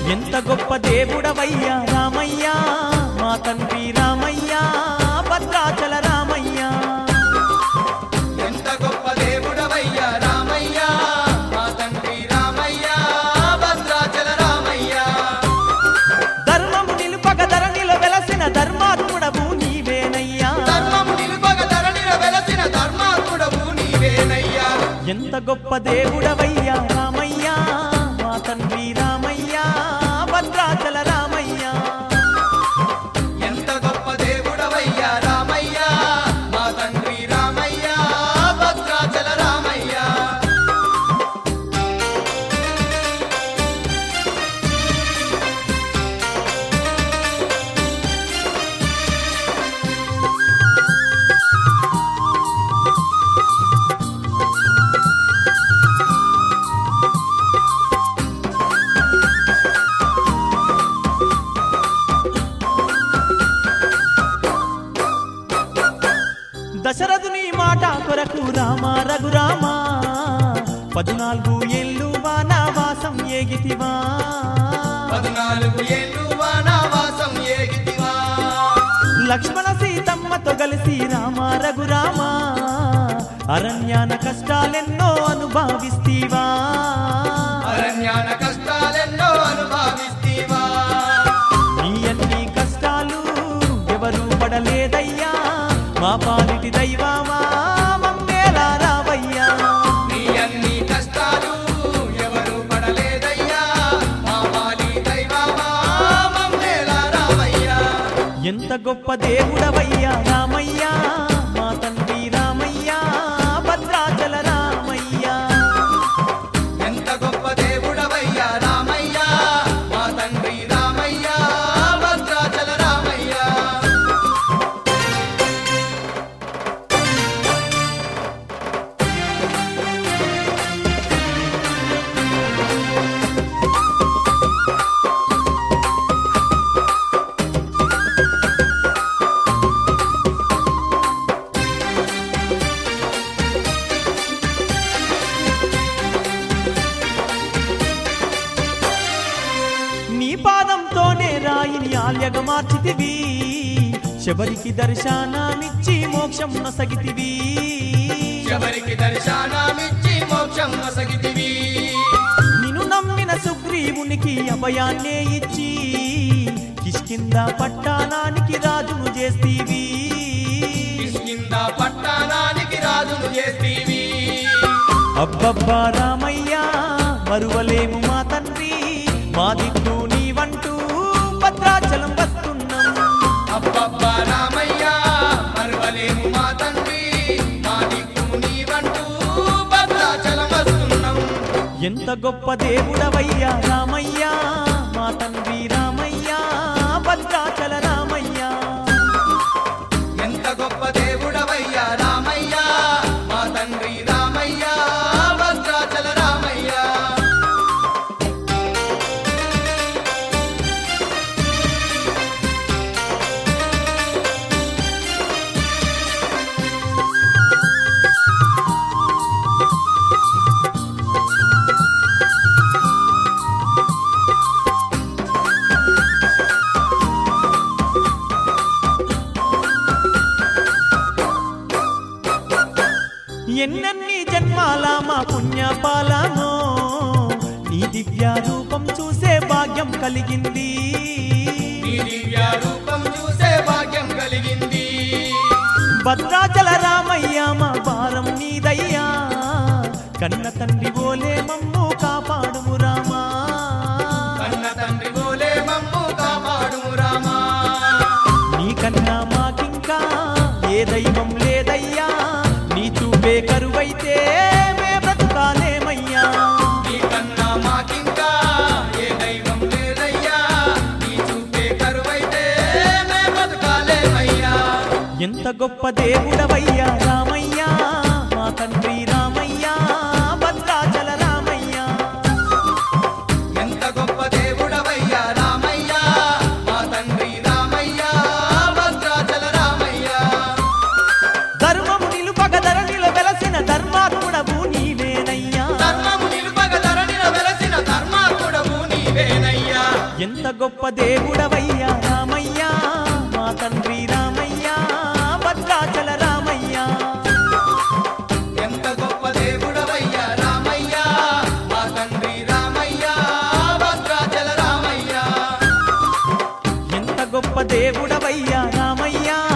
ఎంత గొప్ప దేవుడవయ్యా రామయ్యా మా తండ్రి రామయ్యా భద్రాచల రామయ్యా ఎంత గొప్ప దేవుడవయ్యా రామయ్య మా తండ్రి రామయ్య భద్రాచల రామయ్య ధర్మము నిలుపక ధరణిలో వెలసిన ధర్మాత్ముడవు నీవేనయ్యా ధర్మము నిలుపగ ధరణిన వెలసిన ధర్మాత్ముడవు నీవేనయ్యా ఎంత గొప్ప దేవుడవయ్యా రామయ్యా మా తండ్రి రామయ్యా భద్రాచల రామయ్యా ఎంత గొప్ప దేవుడవయ్యా రామయ్య మా తండ్రి రామయ్య భద్రాచల రామయ్య దశరథుని మాట కొరకు రామ రఘురామ పద్నాలుగు ఏళ్ళు వానవాసం ఏగితివా పద్నాలుగు ఏళ్ళు వానవాసం ఏగితివా లక్ష్మణ సీతమ్మతో కలిసి రామ రఘురామ అరణ్యాన కష్టాలెన్నో అనుభవిస్తీవా అరణ్యాన కష్టాలెన్నో అనుభవిస్తీవా నీ అన్ని కష్టాలు ఎవరు పడలేదయ్యా మా పాలిటి దైవమా మమ్మేలా రావయ్యా నీ అన్ని కష్టాలు ఎవరు పడలేదయ్యా మా మాలి దైవమా మమ్మేలా రామయ్యా ఎంత గొప్ప దేవుడవయ్యా రామయ్యా మా తండ్రి రామయ్యా భద్రాచల రామయ్యా ఎంత గొప్ప దేవుడవయ్యా రామయ్య మా తండ్రి రామయ్య భద్రాచల రామయ్య నీ పాదంతోనే రాయిని ఆల్యగా మార్చితివి శబరికి దర్శనమిచ్చి మోక్షం నొసగితివి ఎవరికి దర్శనమిచ్చి మోక్షం నొసగితివి నిన్ను నమ్మిన సుగ్రీవునికి అభయాన్నే ఇచ్చి కిష్కింద పట్టానానికి రాజును చేస్తీవి కిష్కింద పట్టణానికి రాజును చేస్తీవి అబ్బబ్బా రామయ్యా మరువలేము మా తండ్రి మా దిక్కు నీవంటూ భద్రాచలం వస్తున్నాం అబ్బబ్బా రామయ్య మరువలేము మా తండ్రి మా దిక్కు నీవంటూ భద్రాచలం వస్తున్నాం ఎంత గొప్ప దేవుడవయ్యా రామయ్యా మా తండ్రి రామయ్యా భద్రాచల రామయ్యా ఎంత గొప్ప దేవుడవయ్యా రామయ్య మా తండ్రి రామయ్య భద్రాచల రామయ్య ఎన్నెన్ని జన్మాల మా పుణ్యపాలమో నీ దివ్య రూపం చూసే భాగ్యం కలిగింది నీ దివ్య రూపం చూసే భాగ్యం కలిగింది భద్రాచల రామయ్య మా భారం నీదయ్యా కన్న తండ్రి ఓలే మమ్ము కాపాడుము రామా కన్న తండ్రి బోలే మమ్ము కాపాడుము రామా నీకన్నా మాకింకా ఏ దైవం లేదయ్యా నీ చూపే కరువైతే మే బ్రతుకాలేమయ్యా నీ కన్నా మాకింకా ఏ దైవం లేదయ్యా నీ చూపే కరువైతే మే బతకాలేమయ్యా ఎంత గొప్ప దేవుడవయ్యా రామయ్యా మా తండ్రి రామయ్యా భద్రాచల రామయ్యా ఎంత గొప్ప దేవుడవయ్యా రామయ్య మా తండ్రి రామయ్య భద్రాచల రామయ్య ధర్మము నిలుపక ధరణిలో వెలసిన ధర్మాత్ముడవు నీవేనయ్యా ధర్మము నిలుపగ ధరణిన వెలసిన ధర్మాత్ముడవు నీవేనయ్యా గొప్ప దేవుడవయ్యా రామయ్య మా తండ్రి రామయ్య భద్రాచల రామయ్య ఎంత గొప్ప దేవుడవయ్యా రామయ్య మా తండ్రి రామయ్య భద్రాచల రామయ్య ఎంత గొప్ప దేవుడవయ్యా రామయ్య